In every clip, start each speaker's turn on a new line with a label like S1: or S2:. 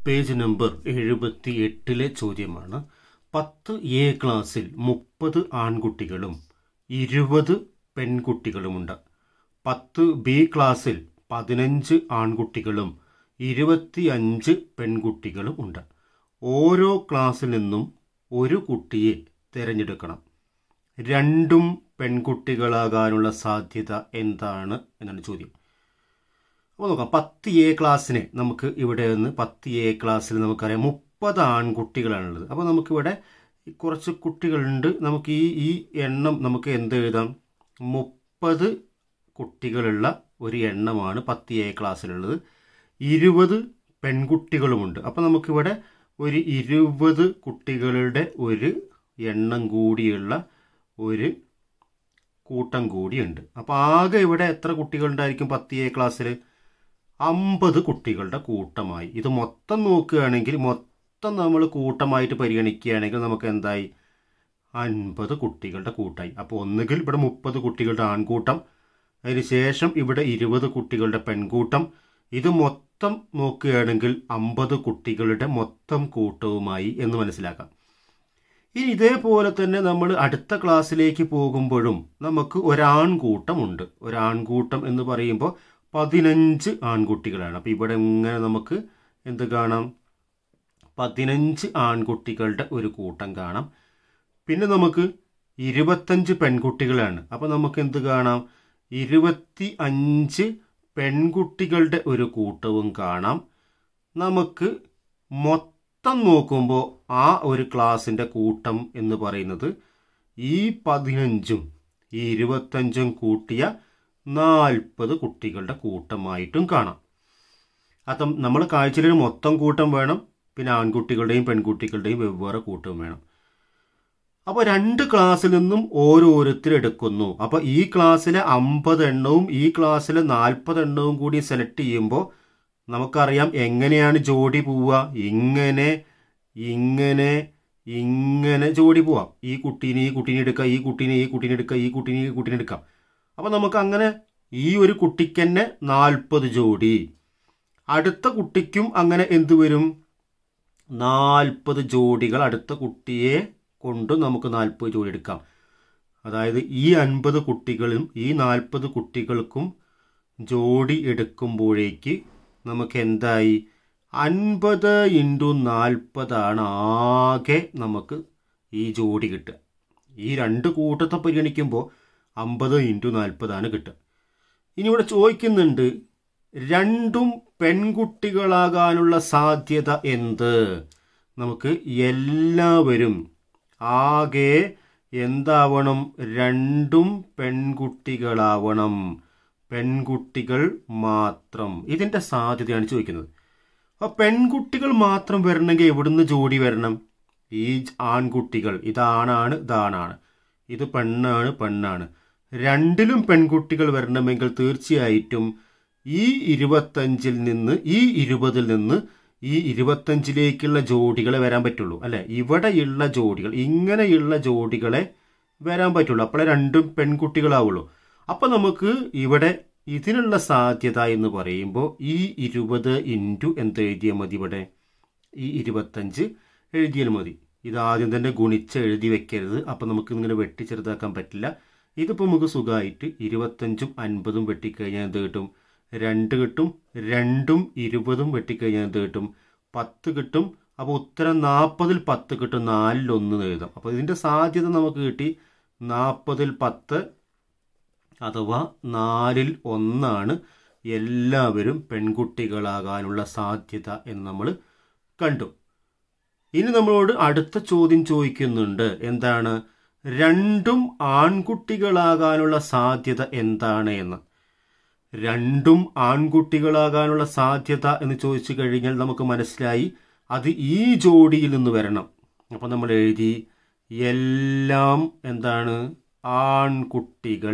S1: page number എഴുപത്തി എട്ടിലെ ചോദ്യമാണ് പത്ത് എ ക്ലാസ്സിൽ മുപ്പത് ആൺകുട്ടികളും ഇരുപത് പെൺകുട്ടികളുമുണ്ട് പത്ത് ബി ക്ലാസ്സിൽ പതിനഞ്ച് ആൺകുട്ടികളും ഇരുപത്തിയഞ്ച് പെൺകുട്ടികളും ഉണ്ട് ഓരോ ക്ലാസ്സിൽ നിന്നും ഒരു കുട്ടിയെ തിരഞ്ഞെടുക്കണം രണ്ടും പെൺകുട്ടികളാകാനുള്ള സാധ്യത എന്താണ് എന്നാണ് ചോദ്യം അപ്പോൾ നോക്കാം പത്ത് എ ക്ലാസ്സിന് നമുക്ക് ഇവിടെ നിന്ന് പത്ത് എ ക്ലാസ്സിൽ നമുക്കറിയാം മുപ്പത് ആൺകുട്ടികളാണുള്ളത് അപ്പോൾ നമുക്കിവിടെ കുറച്ച് കുട്ടികളുണ്ട് നമുക്ക് ഈ ഈ എണ്ണം നമുക്ക് എന്ത് എഴുതാം മുപ്പത് കുട്ടികളുള്ള ഒരു എണ്ണമാണ് പത്ത് എ ക്ലാസ്സിലുള്ളത് ഇരുപത് പെൺകുട്ടികളുമുണ്ട് അപ്പോൾ നമുക്കിവിടെ ഒരു ഇരുപത് കുട്ടികളുടെ ഒരു എണ്ണം കൂടിയുള്ള ഒരു കൂട്ടം കൂടിയുണ്ട് അപ്പോൾ ആകെ ഇവിടെ എത്ര കുട്ടികളുണ്ടായിരിക്കും പത്ത് എ ക്ലാസ്സിൽ അമ്പത് കുട്ടികളുടെ കൂട്ടമായി ഇത് മൊത്തം നോക്കുകയാണെങ്കിൽ മൊത്തം നമ്മൾ കൂട്ടമായിട്ട് പരിഗണിക്കുകയാണെങ്കിൽ നമുക്ക് എന്തായി അൻപത് കുട്ടികളുടെ കൂട്ടായി അപ്പോൾ ഒന്നുകിൽ ഇവിടെ മുപ്പത് കുട്ടികളുടെ ആൺകൂട്ടം അതിന് ശേഷം ഇവിടെ ഇരുപത് കുട്ടികളുടെ പെൺകൂട്ടം ഇത് മൊത്തം നോക്കുകയാണെങ്കിൽ അമ്പത് കുട്ടികളുടെ മൊത്തം കൂട്ടവുമായി എന്ന് മനസ്സിലാക്കാം ഇനി ഇതേപോലെ തന്നെ നമ്മൾ അടുത്ത ക്ലാസ്സിലേക്ക് പോകുമ്പോഴും നമുക്ക് ഒരാൺകൂട്ടമുണ്ട് ഒരാൺകൂട്ടം എന്ന് പറയുമ്പോൾ പതിനഞ്ച് ആൺകുട്ടികളാണ് അപ്പോൾ ഇവിടെ ഇങ്ങനെ നമുക്ക് എന്ത് കാണാം പതിനഞ്ച് ആൺകുട്ടികളുടെ ഒരു കൂട്ടം കാണാം പിന്നെ നമുക്ക് ഇരുപത്തഞ്ച് പെൺകുട്ടികളാണ് അപ്പോൾ നമുക്ക് എന്ത് കാണാം ഇരുപത്തി അഞ്ച് പെൺകുട്ടികളുടെ ഒരു കൂട്ടവും കാണാം നമുക്ക് മൊത്തം നോക്കുമ്പോൾ ആ ഒരു ക്ലാസിൻ്റെ കൂട്ടം എന്ന് പറയുന്നത് ഈ പതിനഞ്ചും ഈ ഇരുപത്തഞ്ചും കൂട്ടിയ നാൽപ്പത് കുട്ടികളുടെ കൂട്ടമായിട്ടും കാണാം അപ്പം നമ്മൾ കാഴ്ചയിൽ മൊത്തം കൂട്ടം വേണം പിന്നെ ആൺകുട്ടികളുടെയും പെൺകുട്ടികളുടെയും വെവ്വേറെ കൂട്ടം വേണം അപ്പോൾ രണ്ട് ക്ലാസ്സിൽ നിന്നും ഓരോരുത്തർ എടുക്കുന്നു അപ്പോൾ ഈ ക്ലാസ്സിലെ അമ്പത് എണ്ണവും ഈ ക്ലാസ്സിലെ നാൽപ്പത് എണ്ണവും കൂടി സെലക്ട് ചെയ്യുമ്പോൾ നമുക്കറിയാം എങ്ങനെയാണ് ജോഡി പോവുക ഇങ്ങനെ ഇങ്ങനെ ഇങ്ങനെ ജോഡി പോവാം ഈ കുട്ടീനെ ഈ കുട്ടീനെ എടുക്കുക ഈ കുട്ടീനെ ഈ കുട്ടീനെ എടുക്കുക ഈ കുട്ടീനെ ഈ കുട്ടീനെ എടുക്കാം അപ്പോൾ നമുക്ക് അങ്ങനെ ഈ ഒരു കുട്ടിക്ക് തന്നെ നാൽപ്പത് ജോഡി അടുത്ത കുട്ടിക്കും അങ്ങനെ എന്ത് വരും നാൽപ്പത് ജോഡികൾ അടുത്ത കുട്ടിയെ കൊണ്ട് നമുക്ക് നാൽപ്പത് ജോഡി എടുക്കാം അതായത് ഈ അൻപത് കുട്ടികളും ഈ നാൽപ്പത് കുട്ടികൾക്കും ജോഡി എടുക്കുമ്പോഴേക്ക് നമുക്ക് എന്തായി അൻപത് ഇൻറ്റു നാൽപ്പതാണ് ആകെ നമുക്ക് ഈ ജോഡി കിട്ടുക ഈ രണ്ട് കൂട്ടത്തെ പരിഗണിക്കുമ്പോൾ അമ്പത് ഇൻറ്റു നാൽപ്പതാണ് കിട്ടുക ഇനി ഇവിടെ ചോദിക്കുന്നുണ്ട് രണ്ടും പെൺകുട്ടികളാകാനുള്ള സാധ്യത എന്ത് നമുക്ക് എല്ലാവരും ആകെ എന്താവണം രണ്ടും പെൺകുട്ടികളാവണം പെൺകുട്ടികൾ മാത്രം ഇതിൻ്റെ സാധ്യതയാണ് ചോദിക്കുന്നത് അപ്പോൾ പെൺകുട്ടികൾ മാത്രം വരണമെങ്കിൽ എവിടുന്ന് ജോഡി വരണം ഈ ആൺകുട്ടികൾ ഇതാണാണ് ഇതാണാണ് ഇത് പെണ്ണാണ് പെണ്ണാണ് രണ്ടിലും പെൺകുട്ടികൾ വരണമെങ്കിൽ തീർച്ചയായിട്ടും ഈ ഇരുപത്തഞ്ചിൽ നിന്ന് ഈ ഇരുപതിൽ നിന്ന് ഈ ഇരുപത്തഞ്ചിലേക്കുള്ള ജോഡികളെ വരാൻ പറ്റുള്ളൂ അല്ലെ ഇവിടെയുള്ള ജോഡികൾ ഇങ്ങനെയുള്ള ജോഡികളെ വരാൻ പറ്റുള്ളൂ അപ്പോഴേ രണ്ടും പെൺകുട്ടികളാവുള്ളൂ അപ്പം നമുക്ക് ഇവിടെ ഇതിനുള്ള സാധ്യത എന്ന് പറയുമ്പോൾ ഈ ഇരുപത് ഇൻറ്റു എന്ത് എഴുതിയാൽ മതി ഇവിടെ ഈ ഇരുപത്തഞ്ച് എഴുതിയാൽ മതി ഇതാദ്യം തന്നെ ഗുണിച്ച് എഴുതി വെക്കരുത് അപ്പം നമുക്ക് ഇങ്ങനെ വെട്ടി ചെറുതാക്കാൻ പറ്റില്ല ഇതിപ്പോൾ നമുക്ക് സുഖമായിട്ട് ഇരുപത്തഞ്ചും അൻപതും വെട്ടിക്കഴിഞ്ഞാൽ എന്ത് കിട്ടും രണ്ട് കിട്ടും രണ്ടും ഇരുപതും വെട്ടിക്കഴിഞ്ഞാൽ എന്ത് കിട്ടും പത്ത് കിട്ടും അപ്പോൾ ഉത്തരം നാൽപ്പതിൽ പത്ത് കിട്ടും നാലിലൊന്ന് എഴുതാം അപ്പോൾ ഇതിൻ്റെ സാധ്യത നമുക്ക് കിട്ടി നാൽപ്പതിൽ പത്ത് അഥവാ നാലിൽ ഒന്നാണ് എല്ലാവരും പെൺകുട്ടികളാകാനുള്ള സാധ്യത എന്ന് നമ്മൾ കണ്ടു ഇനി നമ്മളോട് അടുത്ത ചോദ്യം ചോദിക്കുന്നുണ്ട് എന്താണ് രണ്ടും ആൺകുട്ടികളാകാനുള്ള സാധ്യത എന്താണ് എന്ന് രണ്ടും ആൺകുട്ടികളാകാനുള്ള സാധ്യത എന്ന് ചോദിച്ചു കഴിഞ്ഞാൽ നമുക്ക് മനസ്സിലായി അത് ഈ ജോഡിയിൽ നിന്ന് വരണം അപ്പം നമ്മൾ എഴുതി എല്ലാം എന്താണ് ആൺകുട്ടികൾ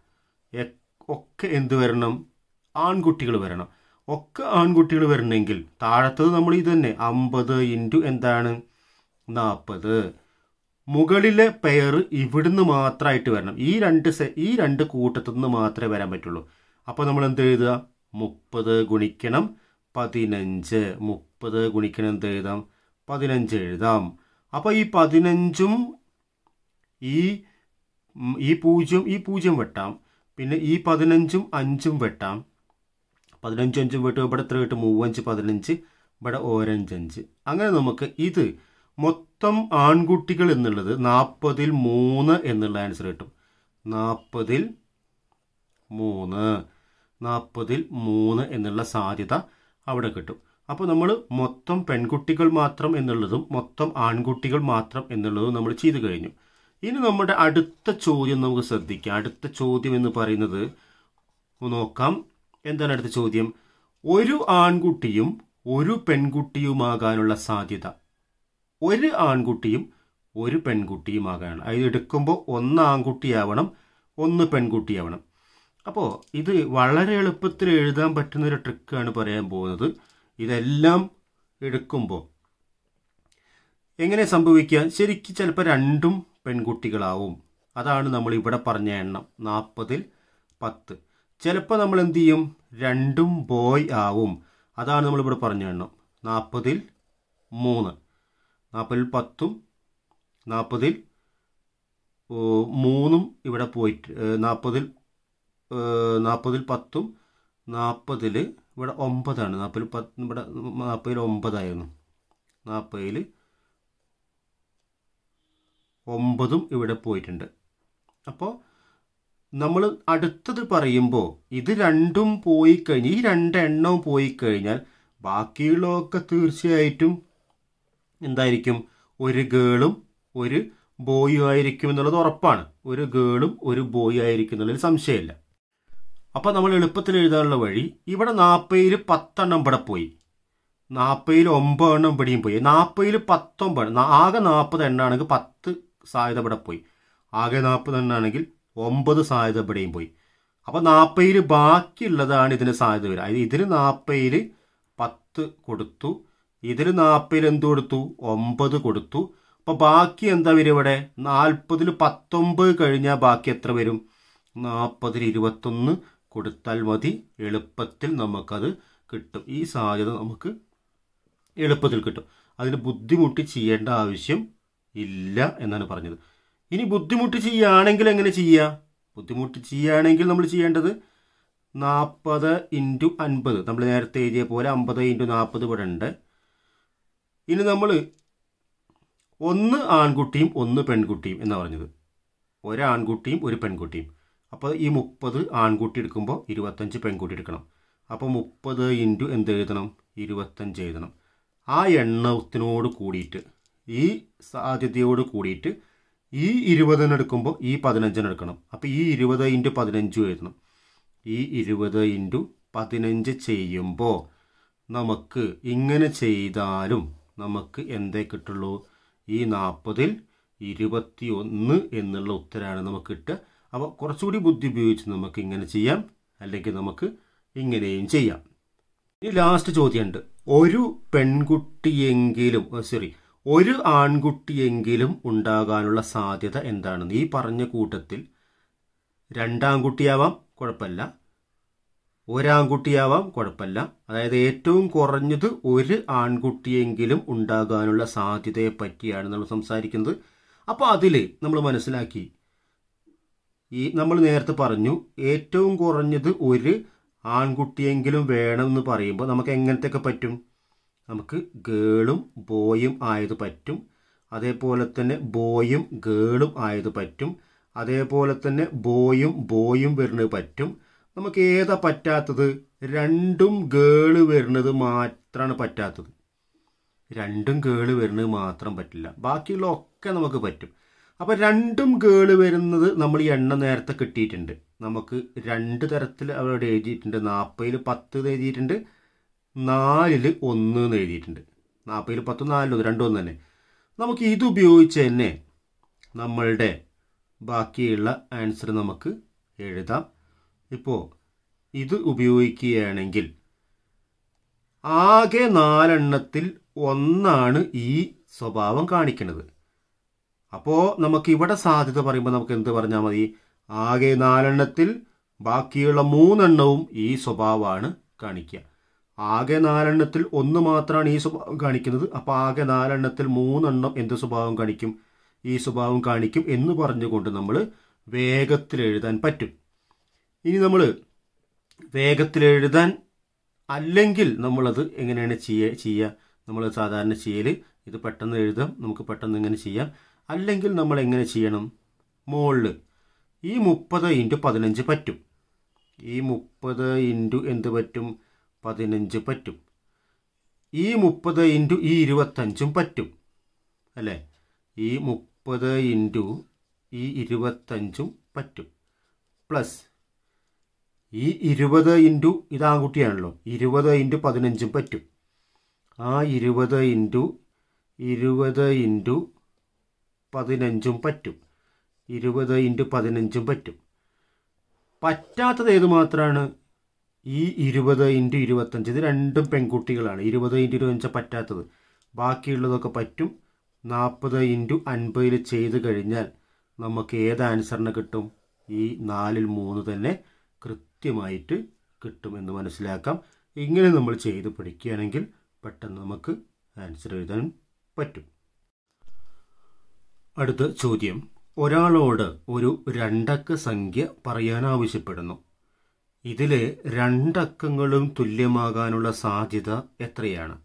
S1: ഒക്കെ എന്ത് വരണം ആൺകുട്ടികൾ വരണം ഒക്കെ ആൺകുട്ടികൾ വരണമെങ്കിൽ താഴത്തത് നമ്മൾ ഇത് തന്നെ അമ്പത് ഇൻറ്റു എന്താണ് നാൽപ്പത് മുകളിലെ പെയർ ഇവിടുന്ന് മാത്രമായിട്ട് വരണം ഈ രണ്ട് സെ ഈ രണ്ട് കൂട്ടത്തു നിന്ന് മാത്രമേ വരാൻ പറ്റുള്ളൂ അപ്പോൾ നമ്മൾ എന്ത് എഴുതുക മുപ്പത് ഗുണിക്കണം പതിനഞ്ച് മുപ്പത് ഗുണിക്കണം എന്ത് എഴുതാം പതിനഞ്ച് എഴുതാം അപ്പോൾ ഈ പതിനഞ്ചും ഈ ഉം, ഈ പൂജ്യം ഈ പൂജ്യം വെട്ടാം പിന്നെ ഈ പതിനഞ്ചും അഞ്ചും വെട്ടാം പതിനഞ്ചും അഞ്ചും വെട്ടും ഇവിടെ എത്ര കിട്ടും മൂവഞ്ച് പതിനഞ്ച് ഇവിടെ ഓരഞ്ചഞ്ച് അങ്ങനെ നമുക്ക് ഇത് മൊത്തം ആൺകുട്ടികൾ എന്നുള്ളത് നാൽപ്പതിൽ മൂന്ന് എന്നുള്ള ആൻസർ കിട്ടും നാൽപ്പതിൽ മൂന്ന് നാൽപ്പതിൽ മൂന്ന് എന്നുള്ള സാധ്യത അവിടെ കിട്ടും അപ്പോൾ നമ്മൾ മൊത്തം പെൺകുട്ടികൾ മാത്രം എന്നുള്ളതും മൊത്തം ആൺകുട്ടികൾ മാത്രം എന്നുള്ളതും നമ്മൾ ചെയ്തു കഴിഞ്ഞു ഇനി നമ്മുടെ അടുത്ത ചോദ്യം നമുക്ക് ശ്രദ്ധിക്കാം അടുത്ത ചോദ്യം എന്ന് പറയുന്നത് നോക്കാം എന്താണ് അടുത്ത ചോദ്യം ഒരു ആൺകുട്ടിയും ഒരു പെൺകുട്ടിയുമാകാനുള്ള സാധ്യത ഒരു ആൺകുട്ടിയും ഒരു പെൺകുട്ടിയുമാകാനാണ് അത് എടുക്കുമ്പോൾ ഒന്ന് ആൺകുട്ടിയാവണം ഒന്ന് പെൺകുട്ടിയാവണം അപ്പോൾ ഇത് വളരെ എളുപ്പത്തിൽ എഴുതാൻ പറ്റുന്ന ഒരു ട്രിക്കാണ് പറയാൻ പോകുന്നത് ഇതെല്ലാം എടുക്കുമ്പോൾ എങ്ങനെ സംഭവിക്കുക ശരിക്കും ചിലപ്പോൾ രണ്ടും പെൺകുട്ടികളാവും അതാണ് നമ്മൾ ഇവിടെ പറഞ്ഞ എണ്ണം നാൽപ്പതിൽ പത്ത് ചിലപ്പോൾ നമ്മൾ എന്ത് ചെയ്യും രണ്ടും ബോയ് ആവും അതാണ് നമ്മളിവിടെ പറഞ്ഞ എണ്ണം നാൽപ്പതിൽ മൂന്ന് നാൽപ്പതിൽ പത്തും നാൽപ്പതിൽ ഓ, മൂന്നും ഇവിടെ പോയിട്ട് നാൽപ്പതിൽ നാൽപ്പതിൽ പത്തും നാൽപ്പതിൽ ഇവിടെ ഒമ്പതാണ് നാൽപ്പതിൽ പത്ത് ഇവിടെ നാൽപ്പതിൽ ഒമ്പതായിരുന്നു നാൽപ്പതിൽ ഒമ്പതും ഇവിടെ പോയിട്ടുണ്ട് അപ്പോൾ നമ്മൾ അടുത്തത് പറയുമ്പോൾ ഇത് രണ്ടും പോയി കഴിഞ്ഞ് ഈ രണ്ടെണ്ണവും പോയി കഴിഞ്ഞാൽ ബാക്കിയുള്ളതൊക്കെ തീർച്ചയായിട്ടും എന്തായിരിക്കും ഒരു ഗേളും ഒരു ബോയും ആയിരിക്കും എന്നുള്ളത് ഉറപ്പാണ് ഒരു ഗേളും ഒരു ബോയും ആയിരിക്കും എന്നുള്ളതിൽ സംശയമില്ല അപ്പോൾ നമ്മൾ എളുപ്പത്തിൽ എഴുതാനുള്ള വഴി ഇവിടെ നാൽപ്പതിൽ പത്തെണ്ണം ഇവിടെ പോയി നാൽപ്പതിൽ ഒമ്പതെണ്ണം ഇവിടെയും പോയി നാൽപ്പതിൽ പത്തൊമ്പത് നാ- ആകെ നാൽപ്പത് എണ്ണാണെങ്കിൽ പത്ത് സാധ്യത ഇവിടെ പോയി ആകെ നാൽപ്പത് എണ്ണാണെങ്കിൽ ഒമ്പത് സാധ്യത ഇവിടെയും പോയി അപ്പോൾ നാൽപ്പതിൽ ബാക്കിയുള്ളതാണ് ഇതിന് സാധ്യത വരിക അതായത് ഇതിന് നാൽപ്പതിൽ പത്ത് കൊടുത്തു ഇതിൽ നാൽപ്പതിൽ എന്ത് കൊടുത്തു ഒമ്പത് കൊടുത്തു അപ്പോൾ ബാക്കി എന്താ വരും ഇവിടെ നാൽപ്പതിൽ പത്തൊമ്പത് കഴിഞ്ഞാൽ ബാക്കി എത്ര വരും നാൽപ്പതിൽ ഇരുപത്തൊന്ന് കൊടുത്താൽ മതി എളുപ്പത്തിൽ നമുക്കത് കിട്ടും ഈ സാധ്യത നമുക്ക് എളുപ്പത്തിൽ കിട്ടും അതിന് ബുദ്ധിമുട്ടി ചെയ്യേണ്ട ആവശ്യം ഇല്ല എന്നാണ് പറഞ്ഞത് ഇനി ബുദ്ധിമുട്ട് ചെയ്യുകയാണെങ്കിൽ എങ്ങനെ ചെയ്യുക ബുദ്ധിമുട്ട് ചെയ്യുകയാണെങ്കിൽ നമ്മൾ ചെയ്യേണ്ടത് നാൽപ്പത് ഇൻറ്റു അൻപത് നമ്മൾ നേരത്തെ എഴുതിയ പോലെ അമ്പത് ഇൻറ്റു നാൽപ്പത് ഇവിടെ ഉണ്ട് ഇനി നമ്മൾ ഒന്ന് ആൺകുട്ടിയും ഒന്ന് പെൺകുട്ടിയും എന്നാണ് പറഞ്ഞത് ഒരാൺകുട്ടിയും ഒരു പെൺകുട്ടിയും അപ്പോൾ ഈ മുപ്പത് ആൺകുട്ടി എടുക്കുമ്പോൾ ഇരുപത്തഞ്ച് പെൺകുട്ടി എടുക്കണം അപ്പോൾ മുപ്പത് ഇൻറ്റു എന്ത് എഴുതണം ഇരുപത്തഞ്ച് എഴുതണം ആ എണ്ണത്തിനോട് കൂടിയിട്ട് ഈ സാധ്യതയോട് കൂടിയിട്ട് ഈ ഇരുപതിന് എടുക്കുമ്പോൾ ഈ പതിനഞ്ചിന് എടുക്കണം അപ്പോൾ ഈ ഇരുപത് ഇൻറ്റു പതിനഞ്ചും എഴുതണം ഈ ഇരുപത് ഇൻറ്റു പതിനഞ്ച് ചെയ്യുമ്പോൾ നമുക്ക് ഇങ്ങനെ ചെയ്താലും നമുക്ക് എന്തേ കിട്ടുള്ളൂ ഈ നാൽപ്പതിൽ ഇരുപത്തി ഒന്ന് എന്നുള്ള ഉത്തരമാണ് നമുക്ക് കിട്ടുക അപ്പോൾ കുറച്ചുകൂടി ബുദ്ധി ഉപയോഗിച്ച് നമുക്ക് ഇങ്ങനെ ചെയ്യാം അല്ലെങ്കിൽ നമുക്ക് ഇങ്ങനെയും ചെയ്യാം ഇനി ലാസ്റ്റ് ചോദ്യമുണ്ട് ഒരു പെൺകുട്ടിയെങ്കിലും സോറി ഒരു ആൺകുട്ടിയെങ്കിലും ഉണ്ടാകാനുള്ള സാധ്യത എന്താണെന്ന് ഈ പറഞ്ഞ കൂട്ടത്തിൽ രണ്ടാൺകുട്ടിയാവാം കുഴപ്പമില്ല ഒരാൺകുട്ടിയാവാം കുഴപ്പമില്ല അതായത് ഏറ്റവും കുറഞ്ഞത് ഒരു ആൺകുട്ടിയെങ്കിലും ഉണ്ടാകാനുള്ള സാധ്യതയെ പറ്റിയാണ് നമ്മൾ സംസാരിക്കുന്നത് അപ്പോൾ അതിൽ നമ്മൾ മനസ്സിലാക്കി ഈ നമ്മൾ നേരത്തെ പറഞ്ഞു ഏറ്റവും കുറഞ്ഞത് ഒരു ആൺകുട്ടിയെങ്കിലും വേണമെന്ന് പറയുമ്പോൾ നമുക്ക് എങ്ങനത്തെയൊക്കെ പറ്റും നമുക്ക് ഗേളും ബോയും ആയത് പറ്റും അതേപോലെ തന്നെ ബോയും ഗേളും ആയത് പറ്റും അതേപോലെ തന്നെ ബോയും ബോയും വരുന്നത് പറ്റും നമുക്ക് ഏതാ പറ്റാത്തത് രണ്ടും ഗേള് വരുന്നത് മാത്രമാണ് പറ്റാത്തത് രണ്ടും ഗേള് വരുന്നത് മാത്രം പറ്റില്ല ബാക്കിയുള്ള ഒക്കെ നമുക്ക് പറ്റും അപ്പോൾ രണ്ടും ഗേള് വരുന്നത് നമ്മൾ ഈ എണ്ണ നേരത്തെ കിട്ടിയിട്ടുണ്ട് നമുക്ക് രണ്ട് തരത്തിൽ അവിടെ എഴുതിയിട്ടുണ്ട് നാൽപ്പതിൽ പത്ത് എന്ന് എഴുതിയിട്ടുണ്ട് നാലിൽ ഒന്ന് എന്ന് എഴുതിയിട്ടുണ്ട് നാൽപ്പതിൽ പത്ത് നാലിൽ രണ്ടും ഒന്ന് തന്നെ നമുക്ക് ഇത് ഉപയോഗിച്ച് തന്നെ നമ്മളുടെ ബാക്കിയുള്ള ആൻസർ നമുക്ക് എഴുതാം ഇപ്പോൾ ഇത് ഉപയോഗിക്കുകയാണെങ്കിൽ ആകെ നാലെണ്ണത്തിൽ ഒന്നാണ് ഈ സ്വഭാവം കാണിക്കുന്നത് അപ്പോൾ നമുക്ക് ഇവിടെ സാധ്യത പറയുമ്പോൾ നമുക്ക് എന്ത് പറഞ്ഞാൽ മതി ആകെ നാലെണ്ണത്തിൽ ബാക്കിയുള്ള മൂന്നെണ്ണവും ഈ സ്വഭാവമാണ് കാണിക്കുക ആകെ നാലെണ്ണത്തിൽ ഒന്ന് മാത്രമാണ് ഈ സ്വഭാവം കാണിക്കുന്നത് അപ്പോൾ ആകെ നാലെണ്ണത്തിൽ മൂന്നെണ്ണം എന്ത് സ്വഭാവം കാണിക്കും ഈ സ്വഭാവം കാണിക്കും എന്ന് പറഞ്ഞുകൊണ്ട് നമ്മൾ വേഗത്തിൽ എഴുതാൻ പറ്റും ഇനി നമ്മൾ വേഗത്തിൽ എഴുതാൻ അല്ലെങ്കിൽ നമ്മളത് എങ്ങനെയാണ് ചെയ്യുക ചെയ്യുക നമ്മൾ സാധാരണ ചെയ്യൽ ഇത് പെട്ടെന്ന് എഴുതാം നമുക്ക് പെട്ടെന്ന് ഇങ്ങനെ ചെയ്യാം അല്ലെങ്കിൽ നമ്മൾ എങ്ങനെ ചെയ്യണം മുകളിൽ ഈ മുപ്പത് ഇൻറ്റു പതിനഞ്ച് പറ്റും ഈ മുപ്പത് ഇൻറ്റു എന്ത് പറ്റും പതിനഞ്ച് പറ്റും ഈ മുപ്പത് ഇൻറ്റു ഈ ഇരുപത്തഞ്ചും പറ്റും അല്ലേ ഈ മുപ്പത് ഇൻറ്റു ഈ ഇരുപത്തഞ്ചും പറ്റും പ്ലസ് ഈ ഇരുപത് ഇൻറ്റു ഇത് ആൺകുട്ടിയാണല്ലോ ഇരുപത് ഇൻറ്റു പതിനഞ്ചും പറ്റും ആ ഇരുപത് ഇൻറ്റു ഇരുപത് ഇൻറ്റു പതിനഞ്ചും പറ്റും ഇരുപത് ഇൻറ്റു പതിനഞ്ചും പറ്റും പറ്റാത്തത് ഏത് മാത്രമാണ് ഈ ഇരുപത് ഇൻറ്റു ഇരുപത്തഞ്ച് ഇത് രണ്ടും പെൺകുട്ടികളാണ് ഇരുപത് ഇൻറ്റു ഇരുപത്തഞ്ച് പറ്റാത്തത് ബാക്കിയുള്ളതൊക്കെ പറ്റും നാൽപ്പത് ഇൻറ്റു അൻപതിൽ ചെയ്ത് കഴിഞ്ഞാൽ നമുക്ക് ഏത് ആൻസറിന് കിട്ടും ഈ നാലിൽ മൂന്ന് തന്നെ കൃത്യമായിട്ട് കിട്ടുമെന്ന് മനസ്സിലാക്കാം ഇങ്ങനെ നമ്മൾ ചെയ്ത് പഠിക്കുകയാണെങ്കിൽ പെട്ടെന്ന് നമുക്ക് ആൻസർ എഴുതാൻ പറ്റും അടുത്ത ചോദ്യം ഒരാളോട് ഒരു രണ്ടക്ക സംഖ്യ പറയാൻ ആവശ്യപ്പെടുന്നു ഇതിലെ രണ്ടക്കങ്ങളും തുല്യമാകാനുള്ള സാധ്യത എത്രയാണ്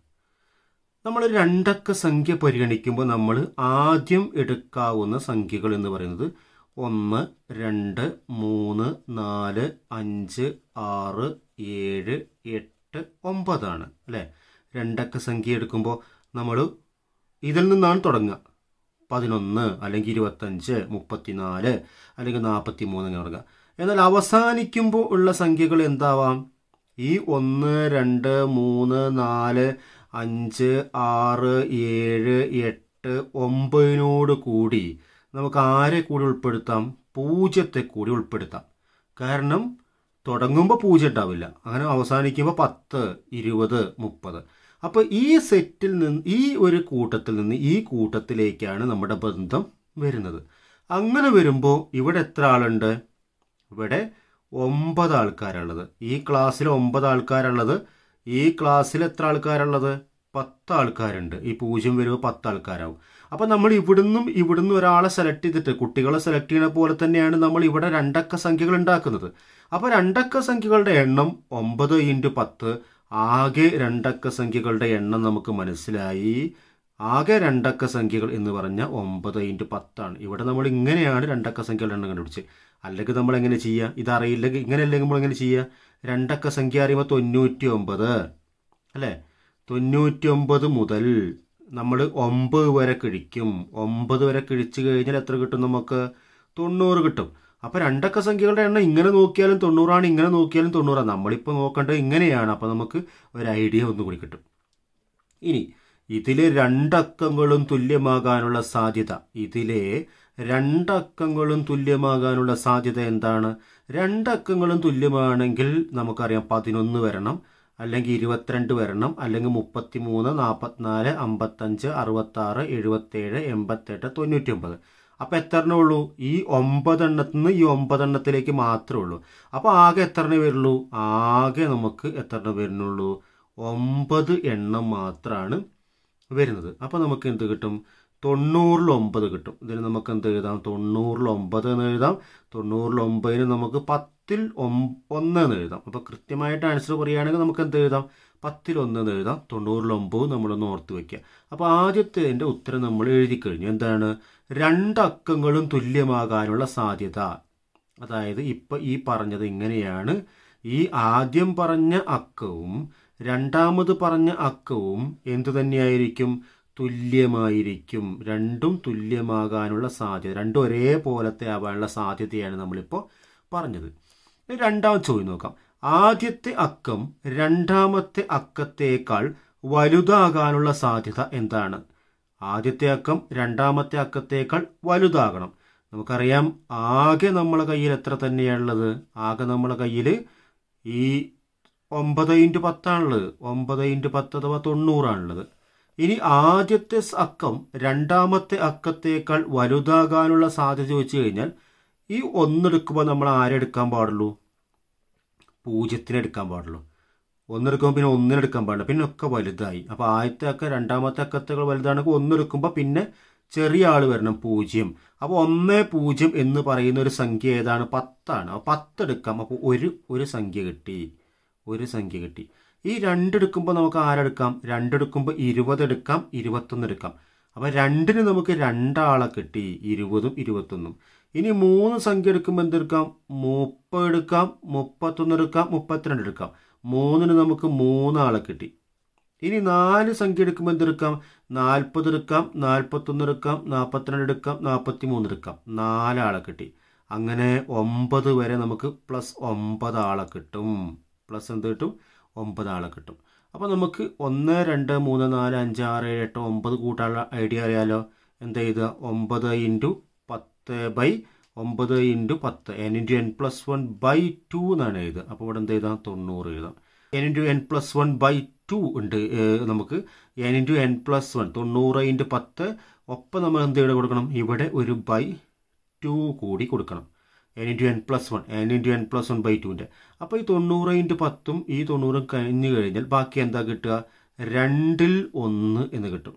S1: നമ്മൾ രണ്ടക്ക സംഖ്യ പരിഗണിക്കുമ്പോൾ നമ്മൾ ആദ്യം എടുക്കാവുന്ന സംഖ്യകൾ എന്ന് പറയുന്നത് ഒന്ന് രണ്ട് മൂന്ന് നാല് അഞ്ച് ആറ് ഏഴ് എട്ട് ഒമ്പതാണ് അല്ലേ രണ്ടക്ക സംഖ്യ എടുക്കുമ്പോൾ നമ്മൾ ഇതിൽ നിന്നാണ് തുടങ്ങുക പതിനൊന്ന് അല്ലെങ്കിൽ ഇരുപത്തഞ്ച് മുപ്പത്തിനാല് അല്ലെങ്കിൽ നാൽപ്പത്തി മൂന്ന് അങ്ങനെ തുടങ്ങുക എന്നാൽ അവസാനിക്കുമ്പോൾ ഉള്ള സംഖ്യകൾ എന്താവാം ഈ ഒന്ന് രണ്ട് മൂന്ന് നാല് അഞ്ച് ആറ് ഏഴ് എട്ട് ഒമ്പതിനോട് കൂടി നമുക്ക് ആരെ കൂടി ഉൾപ്പെടുത്താം പൂജ്യത്തെ കൂടി ഉൾപ്പെടുത്താം കാരണം തുടങ്ങുമ്പോൾ പൂജ്യം ഉണ്ടാവില്ല അങ്ങനെ അവസാനിക്കുമ്പോൾ പത്ത് ഇരുപത് മുപ്പത് അപ്പോൾ ഈ സെറ്റിൽ നിന്ന് ഈ ഒരു കൂട്ടത്തിൽ നിന്ന് ഈ കൂട്ടത്തിലേക്കാണ് നമ്മുടെ ബന്ധം വരുന്നത് അങ്ങനെ വരുമ്പോൾ ഇവിടെ എത്ര ആളുണ്ട് ഇവിടെ ഒമ്പത് ആൾക്കാരുള്ളത് ഈ ക്ലാസ്സിൽ ഒമ്പത് ആൾക്കാരുള്ളത് ഈ ക്ലാസ്സിൽ എത്ര ആൾക്കാരുള്ളത് പത്ത് ആൾക്കാരുണ്ട് ഈ പൂജ്യം വരുമ്പോൾ പത്ത് ആൾക്കാരാവും അപ്പം നമ്മൾ ഇവിടുന്നും ഇവിടുന്ന് ഒരാളെ സെലക്ട് ചെയ്തിട്ട് കുട്ടികളെ സെലക്ട് ചെയ്യുന്ന പോലെ തന്നെയാണ് നമ്മൾ ഇവിടെ രണ്ടക്ക സംഖ്യകൾ ഉണ്ടാക്കുന്നത് അപ്പോൾ രണ്ടക്ക സംഖ്യകളുടെ എണ്ണം ഒമ്പത് ഇൻറ്റു പത്ത് ആകെ രണ്ടക്ക സംഖ്യകളുടെ എണ്ണം നമുക്ക് മനസ്സിലായി ആകെ രണ്ടക്ക സംഖ്യകൾ എന്ന് പറഞ്ഞാൽ ഒമ്പത് ഇൻറ്റു പത്താണ് ഇവിടെ നമ്മൾ ഇങ്ങനെയാണ് രണ്ടക്ക സംഖ്യകളുടെ എണ്ണം കണ്ടുപിടിച്ച് അല്ലെങ്കിൽ നമ്മൾ എങ്ങനെ ചെയ്യുക ഇതറിയില്ലെങ്കിൽ ഇങ്ങനെ അല്ലെങ്കിൽ നമ്മൾ എങ്ങനെ ചെയ്യുക രണ്ടക്ക സംഖ്യ അറിയുമ്പോൾ തൊണ്ണൂറ്റി ഒമ്പത് അല്ലേ തൊണ്ണൂറ്റി ഒമ്പത് മുതൽ നമ്മൾ ഒമ്പത് വരെ കിഴിക്കും ഒമ്പത് വരെ കിഴിച്ച് കഴിഞ്ഞാൽ എത്ര കിട്ടും നമുക്ക് തൊണ്ണൂറ് കിട്ടും അപ്പോൾ രണ്ടക്ക സംഖ്യകളുടെ എണ്ണം ഇങ്ങനെ നോക്കിയാലും തൊണ്ണൂറാണ് ഇങ്ങനെ നോക്കിയാലും തൊണ്ണൂറാണ് നമ്മളിപ്പോൾ നോക്കേണ്ടത് ഇങ്ങനെയാണ് അപ്പോൾ നമുക്ക് ഒരു ഐഡിയ ഒന്നുകൂടി കിട്ടും ഇനി ഇതിലെ രണ്ടക്കങ്ങളും തുല്യമാകാനുള്ള സാധ്യത ഇതിലെ രണ്ടക്കങ്ങളും തുല്യമാകാനുള്ള സാധ്യത എന്താണ് രണ്ടക്കങ്ങളും തുല്യമാണെങ്കിൽ നമുക്കറിയാം പതിനൊന്ന് വരണം അല്ലെങ്കിൽ ഇരുപത്തിരണ്ട് വരണം അല്ലെങ്കിൽ മുപ്പത്തി മൂന്ന് നാൽപ്പത്തിനാല് അമ്പത്തഞ്ച് അറുപത്താറ് എഴുപത്തേഴ് എൺപത്തെട്ട് തൊണ്ണൂറ്റി ഒമ്പത് അപ്പോൾ എത്ര എണ്ണേ ഉള്ളൂ ഈ ഒമ്പതെണ്ണത്തിൽ നിന്ന് ഈ ഒമ്പതെണ്ണത്തിലേക്ക് മാത്രമേ ഉള്ളൂ അപ്പോൾ ആകെ എത്ര എണ്ണേ വരുള്ളൂ ആകെ നമുക്ക് എത്ര എണ്ണം വരുന്നുള്ളൂ ഒമ്പത് എണ്ണം മാത്രമാണ് വരുന്നത് അപ്പോൾ നമുക്ക് എന്ത് കിട്ടും തൊണ്ണൂറിൽ ഒമ്പത് കിട്ടും ഇതിന് നമുക്ക് എന്ത് എഴുതാം തൊണ്ണൂറിൽ ഒമ്പത് എന്ന് എഴുതാം തൊണ്ണൂറിൽ ഒമ്പതിന് നമുക്ക് പത്തിൽ ഒന്ന് എന്ന് എഴുതാം അപ്പോൾ കൃത്യമായിട്ട് ആൻസർ പറയുകയാണെങ്കിൽ നമുക്ക് എന്ത് എഴുതാം പത്തിൽ ഒന്ന് എന്ന് എഴുതാം തൊണ്ണൂറിൽ ഒമ്പത് നമ്മളൊന്ന് ഓർത്ത് വയ്ക്കുക അപ്പോൾ ആദ്യത്തെ എൻ്റെ ഉത്തരം നമ്മൾ എഴുതി കഴിഞ്ഞു എന്താണ് രണ്ടക്കങ്ങളും തുല്യമാകാനുള്ള സാധ്യത അതായത് ഇപ്പം ഈ പറഞ്ഞത് ഇങ്ങനെയാണ് ഈ ആദ്യം പറഞ്ഞ അക്കവും രണ്ടാമത് പറഞ്ഞ അക്കവും എന്തു തന്നെയായിരിക്കും തുല്യമായിരിക്കും രണ്ടും തുല്യമാകാനുള്ള സാധ്യത രണ്ടും ഒരേപോലത്തെ ആവാനുള്ള സാധ്യതയാണ് നമ്മളിപ്പോൾ പറഞ്ഞത് രണ്ടാമത് ചോദ്യം നോക്കാം ആദ്യത്തെ അക്കം രണ്ടാമത്തെ അക്കത്തേക്കാൾ വലുതാകാനുള്ള സാധ്യത എന്താണ് ആദ്യത്തെ അക്കം രണ്ടാമത്തെ അക്കത്തേക്കാൾ വലുതാകണം നമുക്കറിയാം ആകെ നമ്മളെ കയ്യിൽ എത്ര തന്നെയാണുള്ളത് ആകെ നമ്മളെ കയ്യിൽ ഈ ഒമ്പത് ഇൻറ്റു പത്താണുള്ളത് ഒമ്പത് ഇൻറ്റു പത്ത് അഥവാ തൊണ്ണൂറാണുള്ളത് ഇനി ആദ്യത്തെ അക്കം രണ്ടാമത്തെ അക്കത്തേക്കാൾ വലുതാകാനുള്ള സാധ്യത ചോദിച്ചു കഴിഞ്ഞാൽ ഈ ഒന്നെടുക്കുമ്പോൾ നമ്മൾ ആരെടുക്കാൻ പാടുള്ളൂ പൂജ്യത്തിന് എടുക്കാൻ പാടുള്ളൂ ഒന്നെടുക്കുമ്പോൾ പിന്നെ ഒന്നിനെടുക്കാൻ പാടില്ല പിന്നെ ഒക്കെ വലുതായി അപ്പോൾ ആദ്യത്തെ അക്ക രണ്ടാമത്തെ അക്കത്തുകൾ വലുതാണെങ്കിൽ ഒന്നെടുക്കുമ്പോൾ പിന്നെ ചെറിയ ആൾ വരണം പൂജ്യം അപ്പോൾ ഒന്ന് പൂജ്യം എന്ന് പറയുന്ന ഒരു സംഖ്യ ഏതാണ് പത്താണ് അപ്പോൾ പത്ത് എടുക്കാം അപ്പോൾ ഒരു ഒരു സംഖ്യ കിട്ടി ഒരു സംഖ്യ കിട്ടി ഈ രണ്ടെടുക്കുമ്പോൾ നമുക്ക് ആരെടുക്കാം രണ്ടെടുക്കുമ്പോൾ ഇരുപത് എടുക്കാം ഇരുപത്തൊന്ന് എടുക്കാം അപ്പോൾ രണ്ടിന് നമുക്ക് രണ്ടാളെ കിട്ടി ഇരുപതും ഇരുപത്തൊന്നും ഇനി മൂന്ന് സംഖ്യ എടുക്കുമ്പോൾ എന്തെടുക്കാം മുപ്പത് എടുക്കാം മുപ്പത്തൊന്ന് എടുക്കാം മുപ്പത്തിരണ്ട് എടുക്കാം മൂന്നിന് നമുക്ക് മൂന്നാളെ കിട്ടി ഇനി നാല് സംഖ്യ എടുക്കുമ്പോൾ എന്തെടുക്കാം നാൽപ്പത് എടുക്കാം നാൽപ്പത്തൊന്ന് എടുക്കാം നാൽപ്പത്തിരണ്ട് എടുക്കാം നാൽപ്പത്തി മൂന്ന് എടുക്കാം നാലാളെ കിട്ടി അങ്ങനെ ഒമ്പത് വരെ നമുക്ക് പ്ലസ് ഒമ്പത് ആളെ കിട്ടും പ്ലസ് എന്ത് കിട്ടും ഒമ്പത് ആളെ കിട്ടും അപ്പോൾ നമുക്ക് ഒന്ന് രണ്ട് മൂന്ന് നാല് അഞ്ച് ആറ് ഏഴ് എട്ട് ഒമ്പത് കൂട്ടാനുള്ള ഐഡിയ അറിയാലോ എന്താ ചെയ്തുക ഒമ്പത് ഇൻറ്റു പത്ത് ബൈ ഒമ്പത് ഇൻറ്റു പത്ത് n into n plus one by two എന്നാണ് എഴുതുക അപ്പോൾ ഇവിടെ എന്ത് എഴുതാം തൊണ്ണൂറ് എഴുതാം n into n plus one by two ഉണ്ട് ഏഹ് നമുക്ക് n into n plus one തൊണ്ണൂറ് ഇൻറ്റു പത്ത് ഒപ്പം നമ്മൾ എന്ത് ഇവിടെ കൊടുക്കണം ഇവിടെ ഒരു ബൈ ടു കൂടി കൊടുക്കണം n into n plus one n into n plus one by ടുവിൻ്റെ അപ്പോൾ ഈ തൊണ്ണൂറ് ഇൻറ്റു പത്തും ഈ തൊണ്ണൂറും കഴിഞ്ഞ് കഴിഞ്ഞാൽ ബാക്കി എന്താ കിട്ടുക രണ്ടിൽ ഒന്ന് എന്ന് കിട്ടും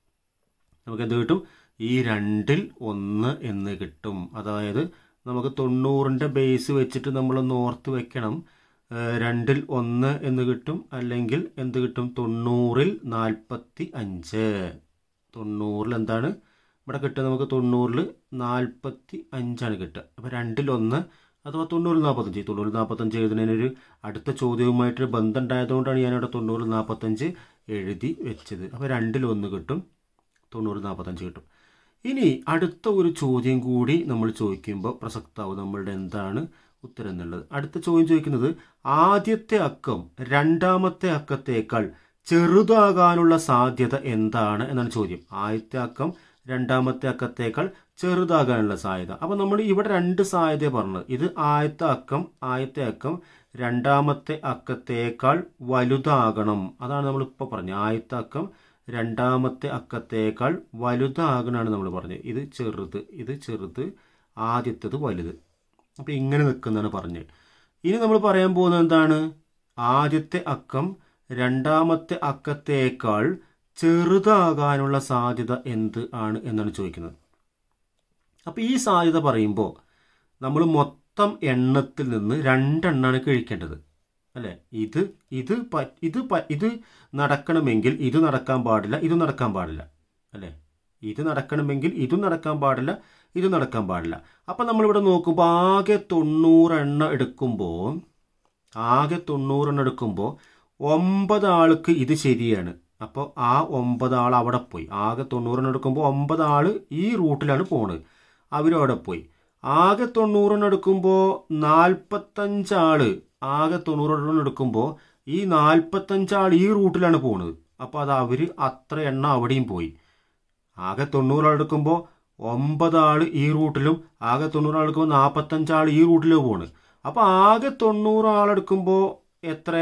S1: നമുക്ക് എന്ത് കിട്ടും ഈ രണ്ടിൽ ഒന്ന് എന്ന് കിട്ടും അതായത് നമുക്ക് തൊണ്ണൂറിൻ്റെ ബേസ് വെച്ചിട്ട് നമ്മളൊന്ന് ഓർത്ത് വെക്കണം ഏഹ് രണ്ടിൽ ഒന്ന് എന്ന് കിട്ടും അല്ലെങ്കിൽ എന്ത് കിട്ടും തൊണ്ണൂറിൽ നാൽപ്പത്തി അഞ്ച് തൊണ്ണൂറിൽ എന്താണ് ഇവിടെ കിട്ടുക നമുക്ക് തൊണ്ണൂറിൽ നാൽപ്പത്തി അഞ്ചാണ് കിട്ടുക അപ്പോൾ രണ്ടിൽ ഒന്ന് അഥവാ തൊണ്ണൂറിൽ നാൽപ്പത്തഞ്ച് തൊണ്ണൂറിൽ നാൽപ്പത്തഞ്ച് എഴുതുന്നതിനൊരു അടുത്ത ചോദ്യവുമായിട്ടൊരു ബന്ധം ഉണ്ടായതുകൊണ്ടാണ് ഞാനിവിടെ തൊണ്ണൂറിൽ നാൽപ്പത്തഞ്ച് എഴുതി വെച്ചത് അപ്പോൾ രണ്ടിൽ ഒന്ന് കിട്ടും തൊണ്ണൂറ് നാൽപ്പത്തഞ്ച് കിട്ടും ഇനി അടുത്ത ഒരു ചോദ്യം കൂടി നമ്മൾ ചോദിക്കുമ്പോൾ പ്രസക്താവും നമ്മളുടെ എന്താണ് ഉത്തരം എന്നുള്ളത് അടുത്ത ചോദ്യം ചോദിക്കുന്നത് ആദ്യത്തെ അക്കം രണ്ടാമത്തെ അക്കത്തേക്കാൾ ചെറുതാകാനുള്ള സാധ്യത എന്താണ് എന്നാണ് ചോദ്യം ആദ്യത്തെ അക്കം രണ്ടാമത്തെ അക്കത്തേക്കാൾ ചെറുതാകാനുള്ള സാധ്യത അപ്പോൾ നമ്മൾ ഇവിടെ രണ്ട് സാധ്യത പറഞ്ഞത് ഇത് ആദ്യത്തെ അക്കം ആദ്യത്തെ അക്കം രണ്ടാമത്തെ അക്കത്തേക്കാൾ വലുതാകണം അതാണ് നമ്മൾ ഇപ്പോൾ പറഞ്ഞത് ആദ്യത്തെ അക്കം രണ്ടാമത്തെ അക്കത്തേക്കാൾ വലുതാകണമാണ് നമ്മൾ പറഞ്ഞത് ഇത് ചെറുത് ഇത് ചെറുത് ആദ്യത്തേത് വലുത് അപ്പോൾ ഇങ്ങനെ നിൽക്കുന്നതാണ് പറഞ്ഞത് ഇനി നമ്മൾ പറയാൻ പോകുന്നത് എന്താണ് ആദ്യത്തെ അക്കം രണ്ടാമത്തെ അക്കത്തേക്കാൾ ചെറുതാകാനുള്ള സാധ്യത എന്ത് ആണ് എന്നാണ് ചോദിക്കുന്നത് അപ്പോൾ ഈ സാധ്യത പറയുമ്പോൾ നമ്മൾ മൊത്തം എണ്ണത്തിൽ നിന്ന് രണ്ടെണ്ണമാണ് കഴിക്കേണ്ടത് അല്ലേ ഇത് ഇത് പ- ഇത് പ- ഇത് നടക്കണമെങ്കിൽ ഇത് നടക്കാൻ പാടില്ല ഇത് നടക്കാൻ പാടില്ല അല്ലേ ഇത് നടക്കണമെങ്കിൽ ഇതും നടക്കാൻ പാടില്ല ഇത് നടക്കാൻ പാടില്ല അപ്പം നമ്മളിവിടെ നോക്കുമ്പോൾ ആകെ തൊണ്ണൂറെണ്ണം എടുക്കുമ്പോൾ ആകെ തൊണ്ണൂറെണ്ണം എടുക്കുമ്പോൾ ഒമ്പത് ആൾക്ക് ഇത് ശരിയാണ് അപ്പോൾ ആ ഒമ്പത് ആൾ അവിടെ പോയി ആകെ തൊണ്ണൂറെണ്ണം എടുക്കുമ്പോൾ ഒമ്പത് ആൾ ഈ റൂട്ടിലാണ് പോണത് അവരവിടെ പോയി ആകെ തൊണ്ണൂറെണ്ണം എടുക്കുമ്പോൾ നാൽപ്പത്തഞ്ചാള് ആകെ തൊണ്ണൂറെണ്ണം എടുക്കുമ്പോൾ ഈ നാൽപ്പത്തഞ്ചാൾ ഈ റൂട്ടിലാണ് പോണത് അപ്പോൾ അത് അവർ അത്ര എണ്ണം അവിടെയും പോയി ആകെ തൊണ്ണൂറാൾ എടുക്കുമ്പോൾ ഒമ്പത് ആൾ ഈ റൂട്ടിലും ആകെ തൊണ്ണൂറാൾ എടുക്കുമ്പോൾ നാൽപ്പത്തഞ്ചാൾ ഈ റൂട്ടിലും പോണ് അപ്പോൾ ആകെ തൊണ്ണൂറ് ആളെടുക്കുമ്പോൾ എത്ര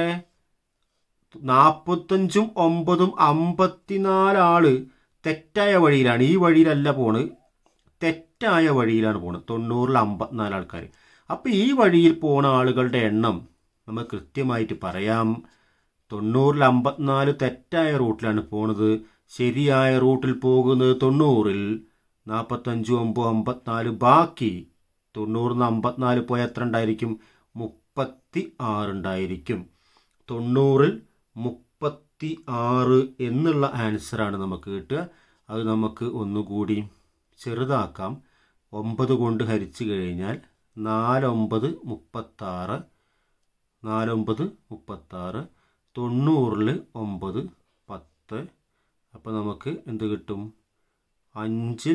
S1: നാൽപ്പത്തഞ്ചും ഒമ്പതും അമ്പത്തിനാല് ആള് തെറ്റായ വഴിയിലാണ് ഈ വഴിയിലല്ല പോണ് തെറ്റായ വഴിയിലാണ് പോണത് തൊണ്ണൂറിൽ അമ്പത്തിനാല് ആൾക്കാർ അപ്പോൾ ഈ വഴിയിൽ പോണ ആളുകളുടെ എണ്ണം നമ്മൾ കൃത്യമായിട്ട് പറയാം തൊണ്ണൂറിൽ അമ്പത്തിനാല് തെറ്റായ റൂട്ടിലാണ് പോണത് ശരിയായ റൂട്ടിൽ പോകുന്നത് തൊണ്ണൂറിൽ നാൽപ്പത്തഞ്ച് ഒമ്പത് അമ്പത്തിനാല് ബാക്കി തൊണ്ണൂറിന് അമ്പത്തിനാല് പോയ എത്ര ഉണ്ടായിരിക്കും മുപ്പത്തി ആറുണ്ടായിരിക്കും തൊണ്ണൂറിൽ മുപ്പത്തി ആറ് എന്നുള്ള ആൻസറാണ് നമുക്ക് കിട്ടുക അത് നമുക്ക് ഒന്നുകൂടി ചെറുതാക്കാം ഒമ്പത് കൊണ്ട് ഹരിച്ചു കഴിഞ്ഞാൽ നാലൊമ്പത് മുപ്പത്താറ് നാലൊമ്പത് മുപ്പത്താറ് തൊണ്ണൂറിൽ ഒമ്പത് പത്ത് അപ്പോൾ നമുക്ക് എന്ത് കിട്ടും അഞ്ചിൽ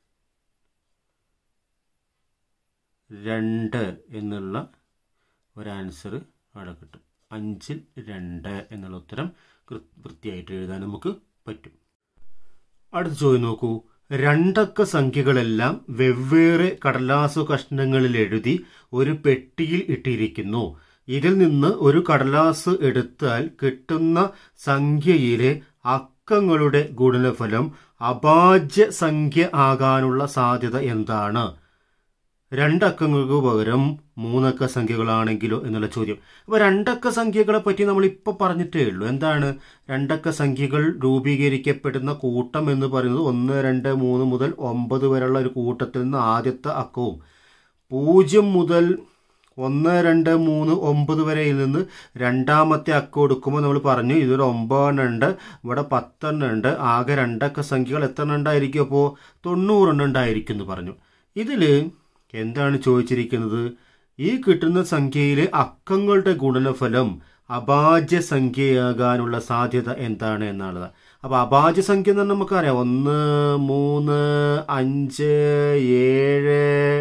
S1: രണ്ട് എന്നുള്ള ഒരു ആൻസർ അവിടെ കിട്ടും അഞ്ചിൽ രണ്ട് എന്നുള്ള ഉത്തരം കൃ- വൃത്തിയായിട്ട് എഴുതാൻ നമുക്ക് പറ്റും അടുത്ത ചോദ്യം നോക്കൂ രണ്ടക്ക സംഖ്യകളെല്ലാം വെവ്വേറെ കടലാസു കഷ്ണങ്ങളിൽ എഴുതി ഒരു പെട്ടിയിൽ ഇട്ടിരിക്കുന്നു ഇതിൽ നിന്ന് ഒരു കടലാസ് എടുത്താൽ കിട്ടുന്ന സംഖ്യയിലെ അക്കങ്ങളുടെ ഗുണനഫലം അഭാജ്യ സംഖ്യ ആകാനുള്ള സാധ്യത എന്താണ് രണ്ടക്കങ്ങൾക്ക് പകരം മൂന്നക്ക സംഖ്യകളാണെങ്കിലോ എന്നുള്ള ചോദ്യം അപ്പോൾ രണ്ടക്ക സംഖ്യകളെ പറ്റി നമ്മൾ ഇപ്പോൾ പറഞ്ഞിട്ടേ ഉള്ളൂ എന്താണ് രണ്ടക്ക സംഖ്യകൾ രൂപീകരിക്കപ്പെടുന്ന കൂട്ടം എന്ന് പറയുന്നത് ഒന്ന് രണ്ട് മൂന്ന് മുതൽ ഒമ്പത് വരെയുള്ള ഒരു കൂട്ടത്തിൽ നിന്ന് ആദ്യത്തെ അക്കവും പൂജ്യം മുതൽ ഒന്ന് രണ്ട് മൂന്ന് ഒമ്പത് വരെയിൽ നിന്ന് രണ്ടാമത്തെ അക്കം എടുക്കുമ്പോൾ നമ്മൾ പറഞ്ഞു ഇതൊരു ഒമ്പതെണ്ണം ഉണ്ട് ഇവിടെ പത്തെണ്ണം ഉണ്ട് ആകെ രണ്ടക്ക സംഖ്യകൾ എത്ര എണ്ണം ഉണ്ടായിരിക്കും അപ്പോൾ തൊണ്ണൂറെണ്ണം ഉണ്ടായിരിക്കും എന്ന് പറഞ്ഞു ഇതിൽ എന്താണ് ചോദിച്ചിരിക്കുന്നത് ഈ കിട്ടുന്ന സംഖ്യയിലെ അക്കങ്ങളുടെ ഗുണനഫലം അഭാജ്യ സംഖ്യയാകാനുള്ള സാധ്യത എന്താണ് എന്നുള്ളത് അപ്പോൾ അഭാജ്യ സംഖ്യ എന്ന് നമുക്കറിയാം ഒന്ന് മൂന്ന് അഞ്ച് ഏഴ്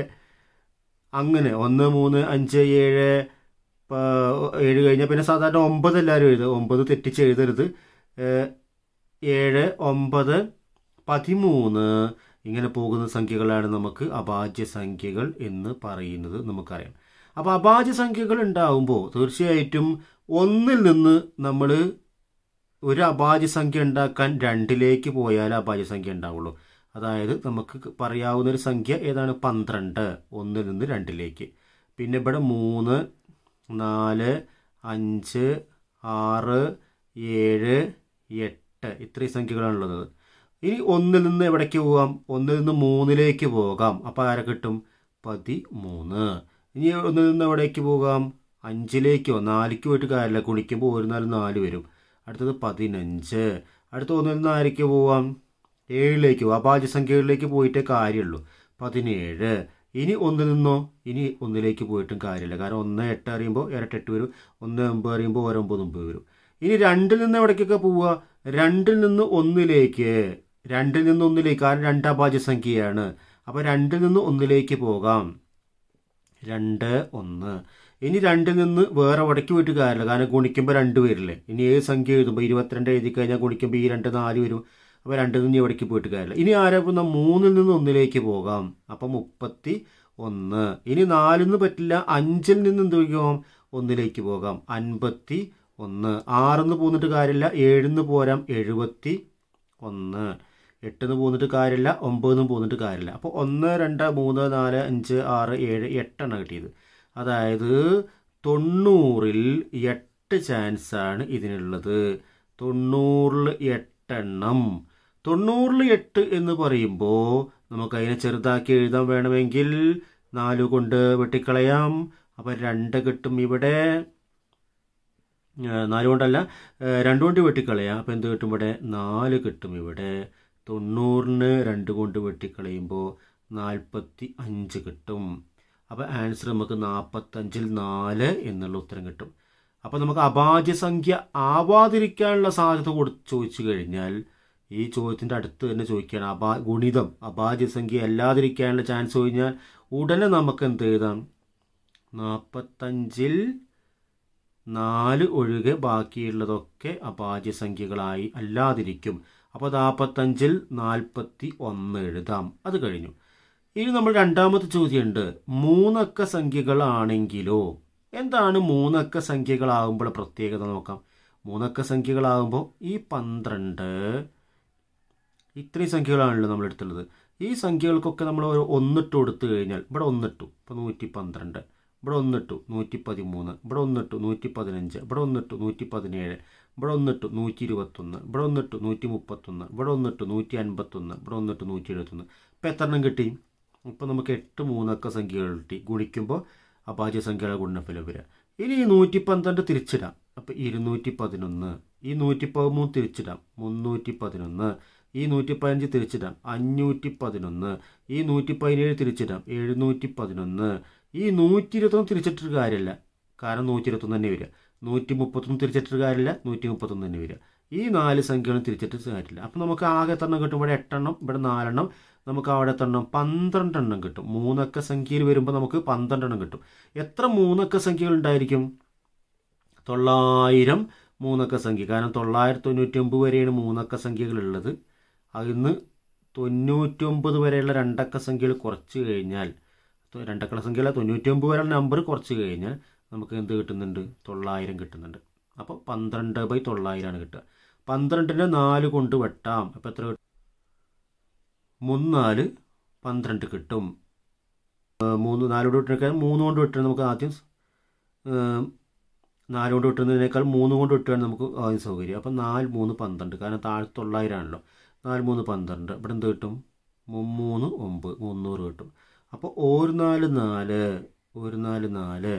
S1: അങ്ങനെ ഒന്ന് മൂന്ന് അഞ്ച് ഏഴ് പ- ഏഴ് കഴിഞ്ഞാൽ പിന്നെ സാധാരണ ഒമ്പത് എല്ലാവരും എഴുതുക ഒമ്പത് തെറ്റിച്ച് എഴുതരുത് ഏഹ്, ഏഴ് ഒമ്പത് പതിമൂന്ന് ഇങ്ങനെ പോകുന്ന സംഖ്യകളാണ് നമുക്ക് അഭാജ്യ സംഖ്യകൾ എന്ന് പറയുന്നത് നമുക്കറിയാം അപ്പോൾ അഭാജ്യ സംഖ്യകൾ ഉണ്ടാവുമ്പോൾ തീർച്ചയായിട്ടും ഒന്നിൽ നിന്ന് നമ്മൾ ഒരു അഭാജ്യ സംഖ്യ ഉണ്ടാക്കാൻ രണ്ടിലേക്ക് പോയാൽ അഭാജ്യ സംഖ്യ ഉണ്ടാവുള്ളൂ അതായത് നമുക്ക് പറയാവുന്ന ഒരു സംഖ്യ ഏതാണ് പന്ത്രണ്ട് ഒന്നിൽ നിന്ന് രണ്ടിലേക്ക് പിന്നെ ഇവിടെ മൂന്ന് നാല് അഞ്ച് ആറ് ഏഴ് എട്ട് ഇത്രയും സംഖ്യകളാണുള്ളത് ഇനി ഒന്നിൽ നിന്ന് എവിടേക്ക് പോകാം ഒന്നിൽ നിന്ന് മൂന്നിലേക്ക് പോകാം അപ്പോൾ ആരെ കിട്ടും പതിമൂന്ന് ഇനി ഒന്നിൽ നിന്ന് എവിടേക്ക് പോകാം അഞ്ചിലേക്കോ നാലിക്ക് പോയിട്ട് കാര്യമില്ല കുണിക്കുമ്പോൾ ഒരു നാല് നാല് വരും അടുത്തത് പതിനഞ്ച് അടുത്ത ഒന്നിൽ നിന്ന് ആരേക്ക് പോവാം ഏഴിലേക്ക് പോവാം അഭാജ്യ സംഖ്യകളിലേക്ക് പോയിട്ടേ കാര്യമുള്ളൂ പതിനേഴ് ഇനി ഒന്നിൽ നിന്നോ ഇനി ഒന്നിലേക്ക് പോയിട്ടും കാര്യമില്ല കാരണം ഒന്ന് എട്ട് അറിയുമ്പോൾ ഇരട്ട എട്ട് വരും ഒന്ന് ഒമ്പത് അറിയുമ്പോൾ ഒരൊമ്പത് ഒമ്പത് വരും ഇനി രണ്ടിൽ നിന്ന് എവിടേക്കൊക്കെ പോവുക രണ്ടിൽ നിന്ന് ഒന്നിലേക്ക് രണ്ടിൽ നിന്ന് ഒന്നിലേക്ക് കാരണം രണ്ട് അഭാജ്യ സംഖ്യയാണ് അപ്പോൾ രണ്ടിൽ നിന്ന് ഒന്നിലേക്ക് പോകാം രണ്ട് ഒന്ന് ഇനി രണ്ടിൽ നിന്ന് വേറെ വടക്ക് പോയിട്ട് കാര്യമില്ല കാരണം ഗുണിക്കുമ്പോൾ രണ്ട് വരില്ലേ ഇനി ഏത് സംഖ്യ എഴുതുമ്പോൾ ഇരുപത്തിരണ്ട് എഴുതി കഴിഞ്ഞാൽ ഗുണിക്കുമ്പോൾ ഈ രണ്ട് നാല് വരും അപ്പോൾ രണ്ടിൽ നിന്ന് ഇവിടേക്ക് പോയിട്ട് കാര്യമില്ല ഇനി ആരാ മൂന്നിൽ നിന്ന് ഒന്നിലേക്ക് പോകാം അപ്പം മുപ്പത്തി ഒന്ന് ഇനി നാലിൽ നിന്ന് പറ്റില്ല അഞ്ചിൽ നിന്ന് എന്ത് പോകാം ഒന്നിലേക്ക് പോകാം അൻപത്തി ഒന്ന് ആറിന്ന് പോന്നിട്ട് കാര്യമില്ല ഏഴിന്ന് പോരാം എഴുപത്തി ഒന്ന് എട്ടിന്ന് പോന്നിട്ട് കാര്യമില്ല ഒമ്പതിന്ന് പോന്നിട്ട് കാര്യമില്ല അപ്പോൾ ഒന്ന് രണ്ട് മൂന്ന് നാല് അഞ്ച് ആറ് ഏഴ് എട്ടെണ്ണം കിട്ടിയത് അതായത് തൊണ്ണൂറിൽ എട്ട് ചാൻസാണ് ഇതിനുള്ളത് തൊണ്ണൂറിൽ എട്ടെണ്ണം തൊണ്ണൂറിൽ എട്ട് എന്ന് പറയുമ്പോൾ നമുക്ക് അതിനെ ചെറുതാക്കി എഴുതാൻ വേണമെങ്കിൽ നാല് കൊണ്ട് വെട്ടിക്കളയാം അപ്പം രണ്ട് കിട്ടും ഇവിടെ ഏഹ് നാല് കൊണ്ടല്ല ഏഹ് രണ്ട് കൊണ്ട് വെട്ടിക്കളയാം അപ്പം എന്ത് കിട്ടും ഇവിടെ നാല് കിട്ടും ഇവിടെ തൊണ്ണൂറിന് രണ്ട് കൊണ്ട് വെട്ടിക്കളയുമ്പോൾ നാൽപ്പത്തി അഞ്ച് കിട്ടും അപ്പോൾ ആൻസർ നമുക്ക് നാൽപ്പത്തഞ്ചിൽ നാല് എന്നുള്ള ഉത്തരം കിട്ടും അപ്പോൾ നമുക്ക് അഭാജ്യ സംഖ്യ ആവാതിരിക്കാനുള്ള സാധ്യത കൊടു ചോദിച്ചു കഴിഞ്ഞാൽ ഈ ചോദ്യത്തിൻ്റെ അടുത്ത് തന്നെ ചോദിക്കുകയാണ് അഭാ ഗുണിതം അഭാജ്യ സംഖ്യ അല്ലാതിരിക്കാനുള്ള ചാൻസ് കഴിഞ്ഞാൽ ഉടനെ നമുക്ക് എന്ത് എഴുതാം നാൽപ്പത്തഞ്ചിൽ നാല് ഒഴികെ ബാക്കിയുള്ളതൊക്കെ അഭാജ്യ സംഖ്യകളായി അല്ലാതിരിക്കും അപ്പോൾ നാൽപ്പത്തഞ്ചിൽ നാൽപ്പത്തി ഒന്ന് എഴുതാം അത് കഴിഞ്ഞു ഇനി നമ്മൾ രണ്ടാമത്തെ ചോദ്യമുണ്ട് മൂന്നക്ക സംഖ്യകളാണെങ്കിലോ എന്താണ് മൂന്നക്ക സംഖ്യകളാകുമ്പോൾ പ്രത്യേകത നോക്കാം മൂന്നക്ക സംഖ്യകളാകുമ്പോൾ ഈ പന്ത്രണ്ട് ഇത്രയും സംഖ്യകളാണല്ലോ നമ്മൾ എടുത്തുള്ളത് ഈ സംഖ്യകൾക്കൊക്കെ നമ്മൾ ഒരു ഒന്നിട്ട് കൊടുത്തു കഴിഞ്ഞാൽ ഇവിടെ ഒന്നിട്ടു ഇപ്പോൾ നൂറ്റി പന്ത്രണ്ട് ഇവിടെ ഒന്നിട്ടു നൂറ്റി പതിമൂന്ന് ഇവിടെ ഒന്നിട്ടു നൂറ്റി പതിനഞ്ച് ഇവിടെ ഒന്നിട്ടു നൂറ്റി പതിനേഴ് ഇവിടെ ഒന്നിട്ടു നൂറ്റി ഇരുപത്തൊന്ന് ഇവിടെ ഒന്നിട്ടു നൂറ്റി മുപ്പത്തൊന്ന് ഇവിടെ ഒന്നിട്ടു നൂറ്റി അൻപത്തൊന്ന് ഇവിടെ ഒന്നിട്ടു നൂറ്റി എഴുപത്തൊന്ന് ഇപ്പം എത്ര എണ്ണം കിട്ടി ഇപ്പം നമുക്ക് എട്ട് മൂന്നക്ക സംഖ്യകൾ കിട്ടി ഗുണിക്കുമ്പോൾ അഭാജ്യ സംഖ്യയുടെ ഗുണഫലം വരിക ഇനി ഈ നൂറ്റി പന്ത്രണ്ട് തിരിച്ചിടാം അപ്പം ഇരുന്നൂറ്റി പതിനൊന്ന് ഈ നൂറ്റി പതിമൂന്ന് തിരിച്ചിടാം മുന്നൂറ്റി പതിനൊന്ന് ഈ നൂറ്റി പതിനഞ്ച് തിരിച്ചിടാം അഞ്ഞൂറ്റി പതിനൊന്ന് ഈ നൂറ്റി പതിനേഴ് തിരിച്ചിടാം എഴുന്നൂറ്റി പതിനൊന്ന് ഈ നൂറ്റി ഇരുപത്തൊന്ന് തിരിച്ചിട്ടൊരു കാര്യമില്ല കാരണം നൂറ്റി ഇരുപത്തൊന്ന് തന്നെ വരിക നൂറ്റി മുപ്പത്തൊന്ന് തിരിച്ചിട്ടൊരു കാര്യമില്ല നൂറ്റി മുപ്പത്തൊന്ന് തന്നെ വരിക ഈ നാല് സംഖ്യകളും തിരിച്ചിട്ട് കാര്യമില്ല അപ്പം നമുക്ക് ആകെ എത്ര എണ്ണം കിട്ടും ഇവിടെ എട്ടെണ്ണം ഇവിടെ നാലെണ്ണം നമുക്ക് അവിടെ എത്ര എണ്ണം പന്ത്രണ്ട് എണ്ണം കിട്ടും മൂന്നക്ക സംഖ്യയിൽ വരുമ്പോൾ നമുക്ക് പന്ത്രണ്ട് എണ്ണം കിട്ടും എത്ര മൂന്നക്ക സംഖ്യകൾ ഉണ്ടായിരിക്കും തൊള്ളായിരം മൂന്നക്ക സംഖ്യ കാരണം തൊള്ളായിരത്തി തൊണ്ണൂറ്റി ഒമ്പത് വരെയാണ് മൂന്നക്ക സംഖ്യകളുള്ളത് അതിന്ന് തൊണ്ണൂറ്റൊമ്പത് വരെയുള്ള രണ്ടക്ക സംഖ്യകൾ കുറച്ച് കഴിഞ്ഞാൽ തൊ- രണ്ടക്ക സംഖ്യയിലെ തൊണ്ണൂറ്റൊമ്പത് വരെയുള്ള നമ്പർ കുറച്ച് കഴിഞ്ഞാൽ നമുക്ക് എന്ത് കിട്ടുന്നുണ്ട് തൊള്ളായിരം കിട്ടുന്നുണ്ട് അപ്പോൾ പന്ത്രണ്ട് ബൈ തൊള്ളായിരമാണ് കിട്ടുക പന്ത്രണ്ടിനെ നാല് കൊണ്ട് വെട്ടാം അപ്പോൾ എത്ര കിട്ടും മൂന്നാല് പന്ത്രണ്ട് കിട്ടും മൂന്ന് നാലോട് വിട്ടിനേക്കാൾ മൂന്ന് കൊണ്ട് വിട്ടാൽ നമുക്ക് ആദ്യം ഏം, നാല് കൊണ്ട് വിട്ടുന്നതിനേക്കാൾ മൂന്ന് കൊണ്ട് വിട്ടുകയാണ് നമുക്ക് ആദ്യം സൗകര്യം അപ്പം നാല് മൂന്ന് പന്ത്രണ്ട് കാരണം താഴെ തൊള്ളായിരം ആണല്ലോ നാല് മൂന്ന് പന്ത്രണ്ട് ഇവിടെ എന്ത് കിട്ടും മൂന്ന് ഒമ്പത് മുന്നൂറ് കിട്ടും അപ്പോൾ ഒരു നാല് നാല് ഒരു നാല് നാല്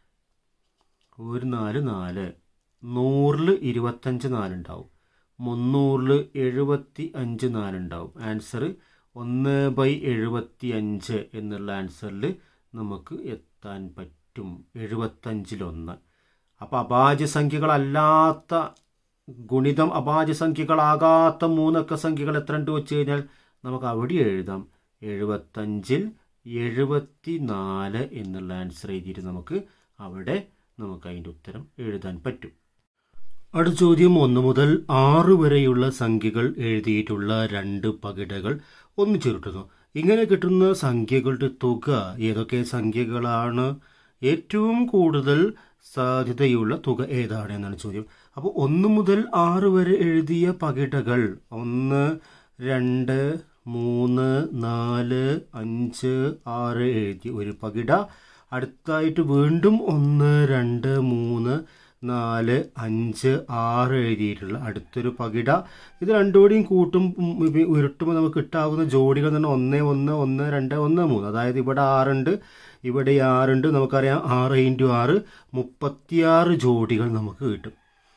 S1: ഒരു നാല് നാല് നൂറിൽ ഇരുപത്തഞ്ച് നാലുണ്ടാവും മുന്നൂറിൽ എഴുപത്തി അഞ്ച് നാലുണ്ടാവും ആൻസർ ഒന്ന് ബൈ എഴുപത്തി അഞ്ച് എന്നുള്ള ആൻസറിൽ നമുക്ക് എത്താൻ പറ്റും എഴുപത്തഞ്ചിലൊന്ന് അപ്പോൾ അഭാജ്യ സംഖ്യകളല്ലാത്ത ഗുണിതം അഭാജ്യ സംഖ്യകളാകാത്ത മൂന്നക്ക സംഖ്യകൾ എത്ര ഉണ്ട് വെച്ച് കഴിഞ്ഞാൽ നമുക്ക് അവിടെ എഴുതാം എഴുപത്തഞ്ചിൽ എഴുപത്തി നാല് എന്നുള്ള ആൻസർ എഴുതിയിട്ട് നമുക്ക് അവിടെ നമുക്ക് അതിൻ്റെ ഉത്തരം എഴുതാൻ പറ്റും അടുത്ത ചോദ്യം ഒന്ന് മുതൽ ആറ് വരെയുള്ള സംഖ്യകൾ എഴുതിയിട്ടുള്ള രണ്ട് പകിടകൾ ഒന്ന് ചുരുട്ടുന്നു ഇങ്ങനെ കിട്ടുന്ന സംഖ്യകളുടെ തുക ഏതൊക്കെ സംഖ്യകളാണ് ഏറ്റവും കൂടുതൽ സാധ്യതയുള്ള തുക ഏതാണ് എന്നാണ് ചോദ്യം അപ്പോൾ ഒന്ന് മുതൽ ആറ് വരെ എഴുതിയ പകിടകൾ ഒന്ന് രണ്ട് മൂന്ന് നാല് അഞ്ച് ആറ് എഴുതി ഒരു പകിട അടുത്തായിട്ട് വീണ്ടും ഒന്ന് രണ്ട് മൂന്ന് നാല് അഞ്ച് ആറ് എഴുതിയിട്ടുള്ള അടുത്തൊരു പകിട ഇത് രണ്ടുകൂടിയും കൂട്ടും ഉം, ഇവ ഉരുട്ടുമ്പോൾ നമുക്ക് കിട്ടാവുന്ന ജോഡികൾ എന്ന് പറഞ്ഞാൽ ഒന്ന് ഒന്ന് ഒന്ന് രണ്ട് ഒന്ന് മൂന്ന് അതായത് ഇവിടെ ആറുണ്ട് ഇവിടെ ആറുണ്ട് നമുക്കറിയാം ആറ് ഇൻറ്റു ആറ് മുപ്പത്തിയാറ് ജോഡികൾ നമുക്ക് കിട്ടും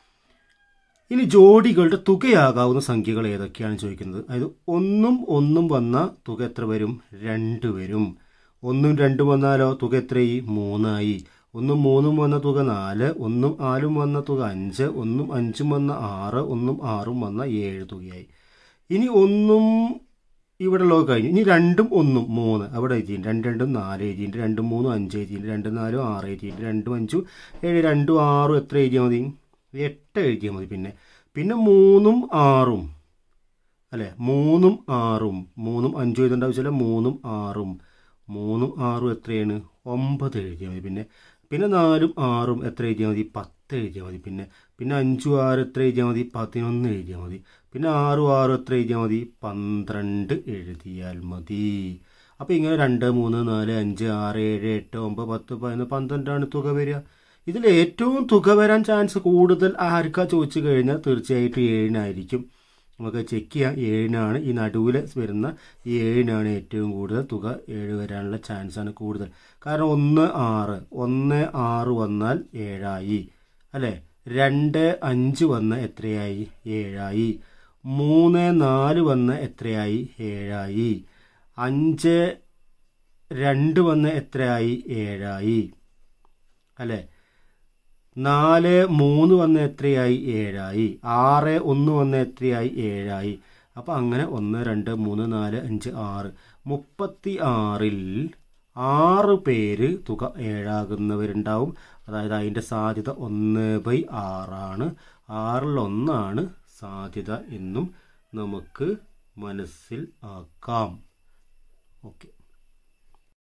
S1: ഇനി ജോഡികളുടെ തുകയാകാവുന്ന സംഖ്യകൾ ഏതൊക്കെയാണ് ചോദിക്കുന്നത് അതായത് ഒന്നും ഒന്നും വന്ന തുക എത്ര വരും രണ്ട് വരും ഒന്നും രണ്ടും വന്നാലോ തുക എത്രയായി മൂന്നായി ഒന്നും മൂന്നും വന്ന തുക നാല് ഒന്നും നാലും വന്ന തുക അഞ്ച് ഒന്നും അഞ്ചും വന്ന ആറ് ഒന്നും ആറും വന്ന ഏഴ് തുകയായി ഇനി ഒന്നും ഇവിടെ ഉള്ളത് കഴിഞ്ഞു ഇനി രണ്ടും ഒന്നും മൂന്ന് അവിടെ എഴുതിയിട്ടുണ്ട് രണ്ട് രണ്ടും നാല് എഴുതിയിട്ടുണ്ട് രണ്ടും മൂന്നും അഞ്ച് എഴുതിയിട്ടുണ്ട് രണ്ടും നാലും ആറ് എഴുതിയിട്ടുണ്ട് രണ്ടും അഞ്ചും ഏഴ് രണ്ടും ആറും എത്ര എഴുതിയാൽ മതി എട്ട് എഴുതിയാൽ മതി പിന്നെ പിന്നെ മൂന്നും ആറും അല്ലേ മൂന്നും ആറും മൂന്നും അഞ്ചും എഴുതേണ്ട ആവശ്യമില്ല മൂന്നും ആറും മൂന്നും ആറും എത്രയാണ് ഒമ്പത് എഴുതിയാൽ മതി പിന്നെ പിന്നെ നാലും ആറും എത്ര എഴുതിയാൽ മതി പത്ത് എഴുതിയാൽ മതി പിന്നെ പിന്നെ അഞ്ചും ആറ് എത്ര എഴുതിയാൽ മതി പതിനൊന്ന് എഴുതിയാൽ മതി പിന്നെ ആറും ആറും എത്ര എഴുതിയാൽ മതി പന്ത്രണ്ട് എഴുതിയാൽ മതി അപ്പോൾ ഇങ്ങനെ രണ്ട് മൂന്ന് നാല് അഞ്ച് ആറ് ഏഴ് എട്ട് ഒമ്പത് പത്ത് പതിനൊന്ന് പന്ത്രണ്ടാണ് തുക വരിക ഇതിൽ ഏറ്റവും തുക വരാൻ ചാൻസ് കൂടുതൽ ആർക്കാ ചോദിച്ചു കഴിഞ്ഞാൽ തീർച്ചയായിട്ടും ഏഴിനായിരിക്കും നമുക്ക് ചെക്ക് ചെയ്യാം ഏഴിനാണ് ഈ നടുവിൽ വരുന്ന ഈ ഏഴിനാണ് ഏറ്റവും കൂടുതൽ തുക ഏഴ് വരാനുള്ള ചാൻസ് ആണ് കൂടുതൽ കാരണം ഒന്ന് ആറ് ഒന്ന് ആറ് വന്നാൽ ഏഴായി അല്ലേ രണ്ട് അഞ്ച് വന്ന എത്രയായി ഏഴായി മൂന്ന് നാല് വന്ന എത്രയായി ഏഴായി അഞ്ച് രണ്ട് വന്ന എത്രയായി ഏഴായി അല്ലേ നാല് മൂന്ന് വന്ന എത്രയായി ഏഴായി ആറ് ഒന്ന് വന്ന എത്രയായി ഏഴായി അപ്പം അങ്ങനെ ഒന്ന് രണ്ട് മൂന്ന് നാല് അഞ്ച് ആറ് മുപ്പത്തി ആറിൽ ആറ് പേര് തുക ഏഴാകുന്നവരുണ്ടാവും അതായത് അതിൻ്റെ സാധ്യത ഒന്ന് ബൈ ആറാണ് ആറിൽ ഒന്നാണ് സാധ്യത എന്നും നമുക്ക് മനസ്സിൽ ആക്കാം ഓക്കെ